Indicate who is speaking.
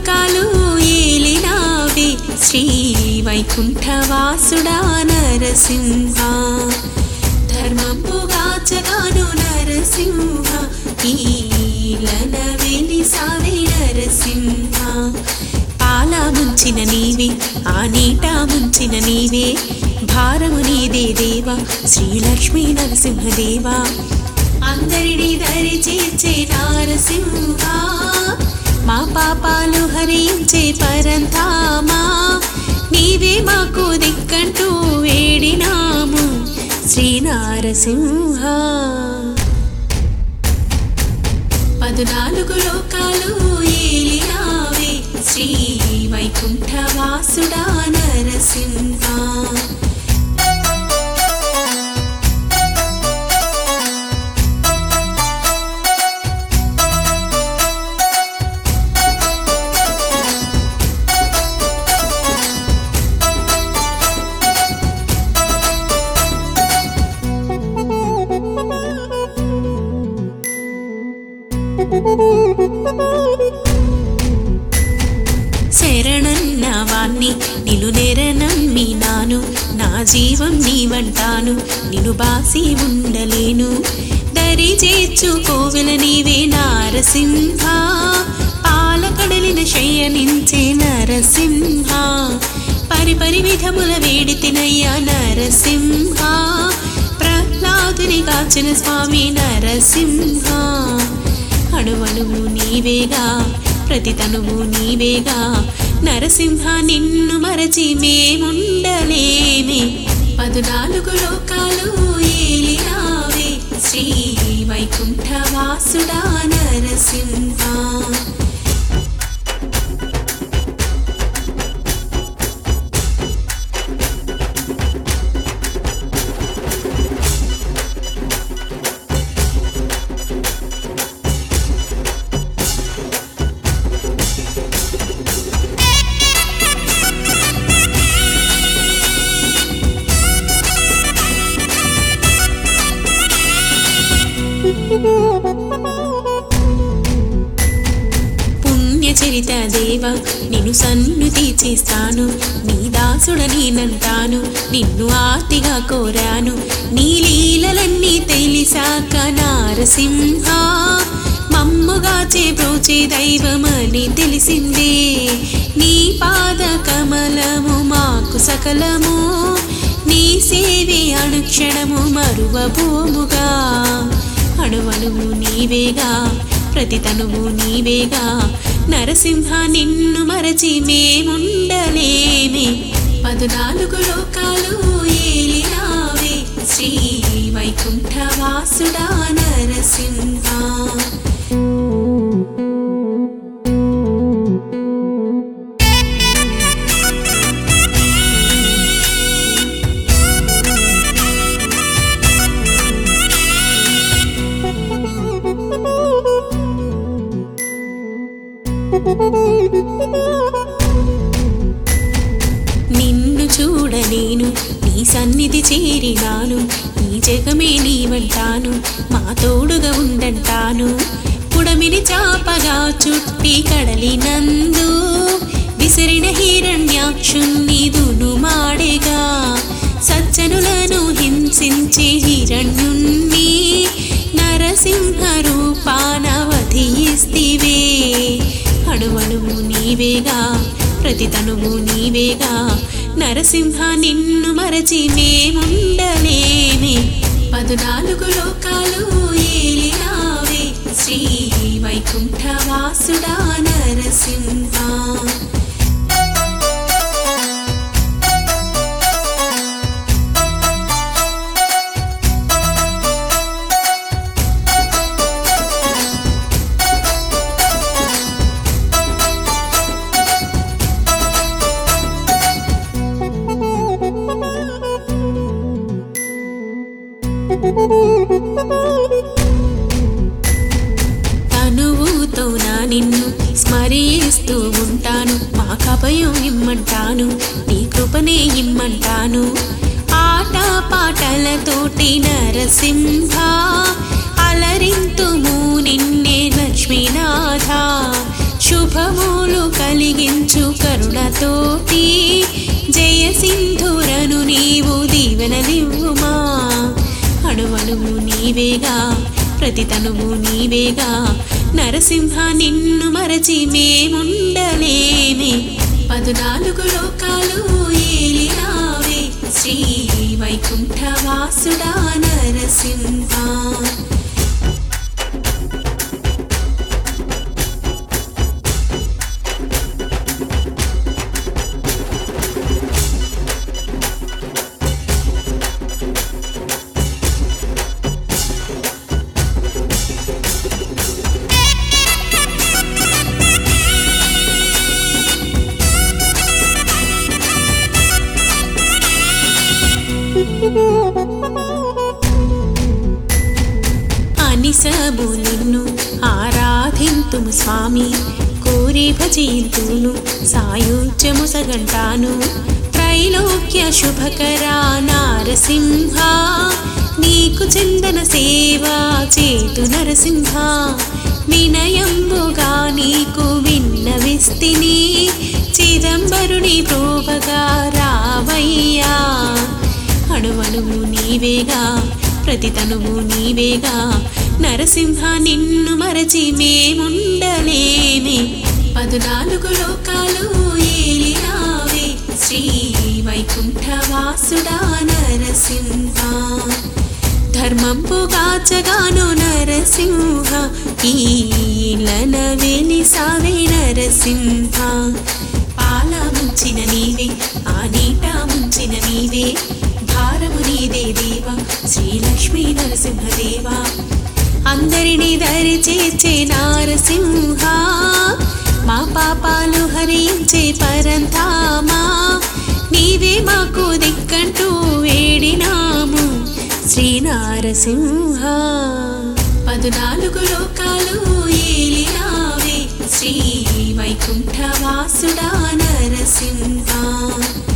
Speaker 1: లోకాలు ఏలినావే శ్రీ వైకుంఠవాసుడా నరసింహ ధర్మంబుగాచగాను నరసింహ ఈలన వెలిసావే నరసింహ పాల ముంచిన నీవే ఆ నీట ముంచిన నీవే భారము నీదే దేవా శ్రీలక్ష్మీ నరసింహదేవా అందరినీ దరి చేర్చే నారసింహ మా పాపాలు హరించే పరంధామా నీవే మాకు దిక్కంటూ వేడినాము శ్రీ నారసింహ పదునాలుగు లోకాలు ఏలినావే శ్రీ వైకుంఠవాసుడా నరసింహ శరణన్న వాణ్ణి నిన్ను నెరనమ్మినాను నా జీవం నీవంటాను నిన్ను బాసి ఉండలేను దరి చేర్చు కోవెల నీవే నారసింహ పాలకడలిన శయనించే నరసింహ పరిపరి విధముల వేడి తినయ్యా నరసింహ ప్రహ్లాదుని కాచిన స్వామి నరసింహ అణువణువు నీవేగా ప్రతి తనువు నీవేగా నరసింహ నిన్ను మరచి మేముండలేమే పదునాలుగు లోకాలు ఏలినావే శ్రీ వైకుంఠవాసుడా నరసింహ పుణ్యచరిత దేవ నిన్ను సన్నుతి చేస్తాను నీ దాసుడని నంటాను నిన్ను ఆర్తిగా కోరాను నీ లీలలన్నీ తెలిసాక నారసింహ మమ్ముగా చేబ్రోచే దైవమని తెలిసిందే నీ పాద కమలము మాకు సకలము నీ సేవే అనుక్షణము మరువభూముగా అణువణువు నీవేగా ప్రతి తనువు నీవేగా నరసింహ నిన్ను మరచి మేముండలేమే పదునాలుగు లోకాలు ఏలినావే శ్రీ వైకుంఠవాసుడా నరసింహ నిన్ను చూడ నేను నీ సన్నిధి చేరినాను ఈ జగమే నీవంటాను మా తోడుగా ఉండంటాను పుడమిని చాపగా చుట్టి కడలినందు విసిరిన హిరణ్యాక్షుణ్ణి దును మాడేగా సజ్జనులను హింసించే హిరణ్యుణ్ణి నరసింహ రూపాన వధిస్తివే అణువణువు నీవేగా ప్రతి తనువు నీవేగా నరసింహ నిన్ను మరచి మేముండలేమే పదునాలుగు లోకాలు ఏలినావే శ్రీ వైకుంఠవాసుడా నరసింహ తనువుతో నా నిన్ను స్మరిస్తూ ఉంటాను మా కభయం ఇమ్మంటాను నీ కృపనే ఇమ్మంటాను ఆట పాటలతోటి నరసింహ అలరింతుము నిన్నే లక్ష్మీనాథ శుభములు కలిగించు కరుణతోటి జయ సింధురను నీవు దీవెనలివ్వుమా అణువణువు నీవేగా ప్రతి తనువు నీవేగా నరసింహ నిన్ను మరచి మేముండలేమే పదునాలుగు లోకాలు ఏలినావే శ్రీ వైకుంఠవాసుడా నరసింహ అనిసబు నిన్ను ఆరాధింతుము స్వామి కోరి భజింతును సాయుధ్యము సగంటాను త్రైలోక్య శుభకరా నారసింహ నీకు చందన సేవ చేతు నరసింహ వినయంబుగా నీకు విన్నవిస్తిని చిదంబరుని ప్రోభగా రావయ్యా అణువణువు నీవేగా ప్రతి తనువు నీవేగా నరసింహ నిన్ను మరచి మేముండలేమే పదునాలుగు లోకాలు ఏలినావే శ్రీ వైకుంఠవాసుడా నరసింహ ధర్మంపు గాచగాను నరసింహ ఈలన వెలిసావే నరసింహ పాల ముంచిన నీవే ఆ నీట ముంచిన నీవే భారము నీదే దేవా శ్రీలక్ష్మీ నరసింహదేవా అందరినీ దరి చేర్చే నారసింహ మా పాపాలు హరించే పరంధామా నీవే మాకు దిక్కంటూ వేడినాము శ్రీ నారసింహ పదునాలుగు లోకాలు ఏలినావే శ్రీ వైకుంఠవాసుడా నరసింహ